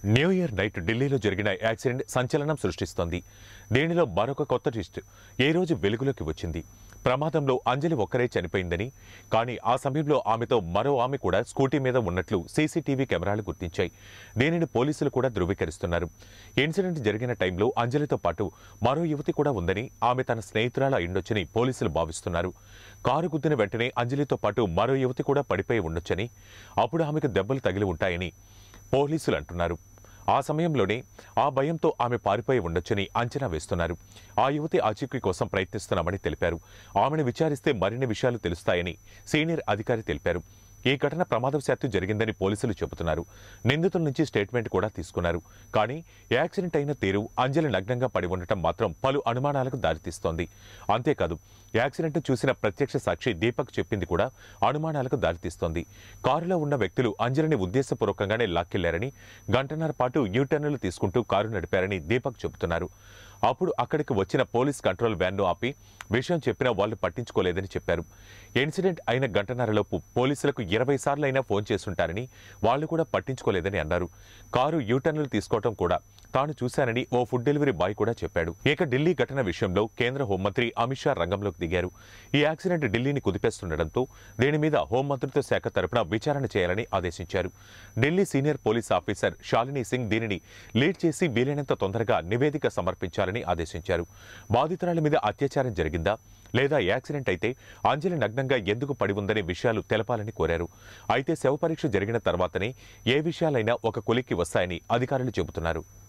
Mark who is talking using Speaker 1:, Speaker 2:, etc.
Speaker 1: new year night ఢిల్లీలో జరిగిన accident సంచలనం సృష్టిస్తోంది దీనిలో మరొక కొత్త ట్విస్ట్ ఏ రోజు వెలుగులోకి వచ్చింది ప్రమాదంలో అంజలి ఒక్కరే చనిపోయిందని కానీ ఆ సమయంలో ఆమెతో మరో ఆమె కూడా స్కూటీ మీద ఉన్నట్లు సీసీటీవీ కెమెరాలు గుర్తించాయి దీనిని పోలీసులు కూడా ధృవీకరిస్తున్నారు ఇన్సిడెంట్ జరిగిన టైంలో అంజలితో పాటు మరో యువతి కూడా ఉందని ఆమె తన స్నేహితురాల అయిండొచ్చని పోలీసులు భావిస్తున్నారు కారు గుద్దిన వెంటనే అంజలితో పాటు మరో యువతి కూడా పడిపోయి ఉండొచ్చని అప్పుడు ఆమెకు దెబ్బలు తగిలి ఉంటాయని పోలీసులు అంటున్నారు ఆ సమయంలోనే ఆ భయంతో ఆమె పారిపోయి ఉండొచ్చని అంచనా వేస్తున్నారు ఆ యువతి ఆచూకీ కోసం ప్రయత్నిస్తున్నామని తెలిపారు ఆమెను విచారిస్తే మరిన్ని విషయాలు తెలుస్తాయని సీనియర్ అధికారి తెలిపారు ఈ ఘటన ప్రమాదవశాత్తు జరిగిందని పోలీసులు చెబుతున్నారు నిందితుల నుంచి స్టేట్మెంట్ కూడా తీసుకున్నారు కానీ యాక్సిడెంట్ అయిన తీరు అంజలి నగ్నంగా పడి ఉండటం మాత్రం పలు అనుమానాలకు దారితీస్తోంది అంతేకాదు యాక్సిడెంట్ చూసిన ప్రత్యక్ష సాక్షి దీపక్ చెప్పింది కూడా అనుమానాలకు దారితీస్తోంది కారులో ఉన్న వ్యక్తులు అంజలిని ఉద్దేశపూర్వకంగానే లాక్కెళ్లారని గంటన్నర పాటు యూటర్నులు తీసుకుంటూ కారు నడిపారని దీపక్ చెబుతున్నారు అప్పుడు అక్కడికి వచ్చిన పోలీస్ కంట్రోల్ వ్యాన్ను ఆపి విషయం చెప్పినా వాళ్ళు పట్టించుకోలేదని చెప్పారు ఇన్సిడెంట్ అయిన గంటన్నరలోపు పోలీసులకు ఇరవై సార్లైనా ఫోన్ చేసుంటారని వాళ్ళు కూడా పట్టించుకోలేదని అన్నారు కారు యూటర్న్లు తీసుకోవడం కూడా తాను చూశానని ఓ ఫుడ్ డెలివరీ బాయ్ కూడా చెప్పాడు ఇక ఢిల్లీ ఘటన విషయంలో కేంద్ర హోంమంత్రి అమిత్ షా రంగంలోకి దిగారు ఈ యాక్సిడెంట్ ఢిల్లీని కుదిపేస్తుండటంతో దీని మీద హోంమంత్రిత్వ శాఖ తరపున విచారణ చేయాలని ఆదేశించారు Delhi senior police officer Shalini Singh దీనిని లీడ్ చేసి వీలైనంత తొందరగా నివేదిక సమర్పించాలని ఆదేశించారు బాధితురాల మీద అత్యాచారం జరిగిందా లేదా యాక్సిడెంట్ అయితే అంజలి నగ్నంగా ఎందుకు పడి ఉందనే విషయాలు తెలపాలని కోరారు అయితే శవ పరీక్ష జరిగిన తర్వాతనే ఏ విషయాలైనా ఒక కొలిక్కి వస్తాయని అధికారులు చెబుతున్నారు